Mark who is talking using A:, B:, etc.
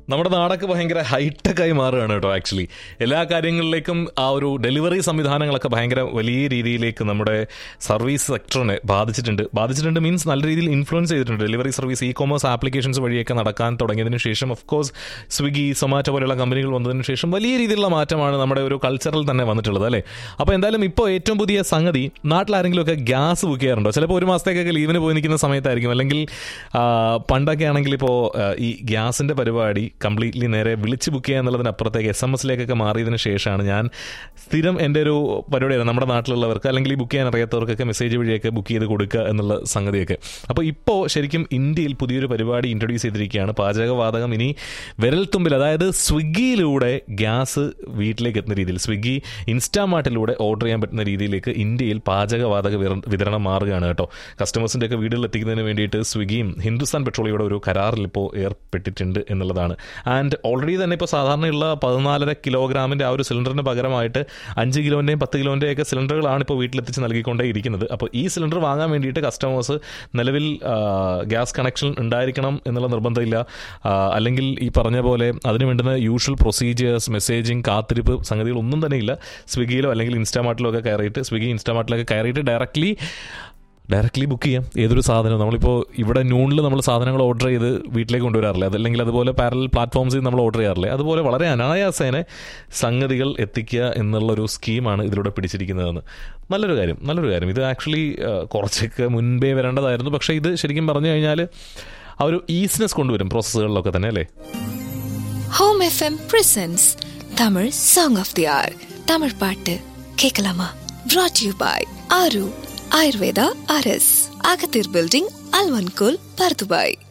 A: നമ്മുടെ നാടൊക്കെ ഭയങ്കര ഹൈടെക് ആയി മാറുകയാണ് കേട്ടോ ആക്ച്വലി എല്ലാ കാര്യങ്ങളിലേക്കും ആ ഒരു ഡെലിവറി സംവിധാനങ്ങളൊക്കെ ഭയങ്കര വലിയ രീതിയിലേക്ക് നമ്മുടെ സർവീസ് സെക്ടറിനെ ബാധിച്ചിട്ടുണ്ട് ബാധിച്ചിട്ടുണ്ട് മീൻസ് നല്ല രീതിയിൽ ഇൻഫ്ലുവൻസ് ചെയ്തിട്ടുണ്ട് delivery service e commerce applications വഴിയൊക്കെ നടക്കാൻ തുടങ്ങിയതിന് ശേഷം ഓഫ് കോഴ്സ് സ്വിഗ്ഗി സൊമാറ്റോ പോലെയുള്ള കമ്പനികൾ വന്നതിന് ശേഷം വലിയ രീതിയിലുള്ള മാറ്റമാണ് നമ്മുടെ ഒരു കൾച്ചറിൽ തന്നെ വന്നിട്ടുള്ളത് അല്ലേ അപ്പോൾ എന്തായാലും ഇപ്പോൾ ഏറ്റവും പുതിയ സംഗതി നാട്ടിലാരെങ്കിലും ഒക്കെ ഗ്യാസ് ബുക്ക് ചെയ്യാറുണ്ടോ ചിലപ്പോൾ ഒരു മാസത്തേക്കൊക്കെ ലീവിന് പോയി നിൽക്കുന്ന സമയത്തായിരിക്കും അല്ലെങ്കിൽ ആ, പണ്ടൊക്കെ ആണെങ്കിൽ ഇപ്പോൾ ഈ ഗ്യാസിൻ്റെ പരിപാടി കംപ്ലീറ്റ്ലി നേരെ വിളിച്ച് ബുക്ക് ചെയ്യുക എന്നുള്ളതിനപ്പുറത്തേക്ക് എസ് എം എസിലേക്കൊക്കെ മാറിയതിന് ശേഷമാണ് ഞാൻ സ്ഥിരം എൻ്റെ ഒരു പരിപാടിയാണ് നമ്മുടെ നാട്ടിലുള്ളവർക്ക് അല്ലെങ്കിൽ ഈ ബുക്ക് ചെയ്യാൻ അറിയാത്തവർക്കൊക്കെ മെസ്സേജ് വഴിയൊക്കെ ബുക്ക് ചെയ്ത് കൊടുക്കുക എന്നുള്ള സംഗതിയൊക്കെ അപ്പോൾ ഇപ്പോൾ ശരിക്കും ഇന്ത്യയിൽ പുതിയൊരു പരിപാടി ഇൻട്രൊഡ്യൂസ് ചെയ്തിരിക്കുകയാണ് പാചകവാതകം ഇനി വിരൽത്തുമ്പിൽ അതായത് സ്വിഗ്ഗിയിലൂടെ ഗ്യാസ് വീട്ടിലേക്ക് എത്തുന്ന രീതിയിൽ സ്വിഗ്ഗി ഇൻസ്റ്റാമാർട്ടിലൂടെ ഓർഡർ ചെയ്യാൻ പറ്റുന്ന രീതിയിലേക്ക് ഇന്ത്യയിൽ പാചകവാതക വിര- വിതരണം മാറുകയാണ് കേട്ടോ കസ്റ്റമേഴ്സിൻ്റെ ഒക്കെ വീടുകളിൽ എത്തിക്കുന്നതിന് വേണ്ടിയിട്ട് സ്വിഗ്ഗിയും ഹിന്ദുസ്ഥാൻ പെട്രോളിയുടെ ഒരു കരാറിൽ ഇപ്പോൾ ഏർപ്പെട്ടിട്ടുണ്ട് എന്നുള്ളതാണ് ആൻഡ് ഓൾറെഡി തന്നെ ഇപ്പോൾ സാധാരണയുള്ള പതിനാലര കിലോഗ്രാമിൻ്റെ ആ ഒരു സിലിണ്ടറിന് പകരമായിട്ട് അഞ്ച് കിലോൻ്റെയും പത്ത് കിലോൻ്റെയും ഒക്കെ സിലിണ്ടറുകളാണ് ഇപ്പോൾ വീട്ടിലെത്തിച്ച് നൽകിക്കൊണ്ടേ ഇരിക്കുന്നത് അപ്പോൾ ഈ സിലിണ്ടർ വാങ്ങാൻ വേണ്ടിയിട്ട് കസ്റ്റമേഴ്സ് നിലവിൽ ആ, ഗ്യാസ് കണക്ഷൻ ഉണ്ടായിരിക്കണം എന്നുള്ള നിർബന്ധമില്ല ആ, അല്ലെങ്കിൽ ഈ പറഞ്ഞ പോലെ അതിന് വേണ്ടുന്ന യൂഷ്വൽ പ്രൊസീജിയേഴ്സ് മെസ്സേജിങ് കാത്തിരിപ്പ് സംഗതികളൊന്നും തന്നെ ഇല്ല സ്വിഗ്ഗിയിലോ അല്ലെങ്കിൽ ഇൻസ്റ്റാമാർട്ടിലോ ഒക്കെ കയറിയിട്ട് സ്വിഗ്ഗി ഇൻസ്റ്റാമാർട്ടിലൊക്കെ കയറിയിട്ട് ഡയറക്റ്റ്ലി ഡയറക്റ്റ്ലി ബുക്ക് ചെയ്യാം ഏതൊരു സാധനം നമ്മളിപ്പോൾ ഇവിടെ നൂണിൽ നമ്മൾ സാധനങ്ങൾ ഓർഡർ ചെയ്ത് വീട്ടിലേക്ക് കൊണ്ടുവരാറില്ല അതല്ലെങ്കിൽ അതുപോലെ പാരൽ പ്ലാറ്റ്ഫോംസിൽ നമ്മൾ ഓർഡർ ചെയ്യാറില്ലേ അതുപോലെ വളരെ അനായാസേന സംഗതികൾ എത്തിക്കുക എന്നുള്ളൊരു സ്കീമാണ് ഇതിലൂടെ പിടിച്ചിരിക്കുന്നതെന്ന് നല്ലൊരു കാര്യം നല്ലൊരു കാര്യം ഇത് ആക്ച്വലി കുറച്ചൊക്കെ മുൻപേ വരേണ്ടതായിരുന്നു പക്ഷേ ഇത് ശരിക്കും പറഞ്ഞു കഴിഞ്ഞാൽ ആ ഒരു ഈസിനെസ് കൊണ്ടുവരും പ്രോസസ്സുകളിലൊക്കെ തന്നെ അല്ലേ
B: home FM presents Tamil song of the hour Tamil பாட்டு கேட்கலாமா brought யூ பாய் ஆரு ஆயுர்வேதா அரஸ் அகத்தீர் பில்டிங் அல்வன்கோல் பர்துபாய்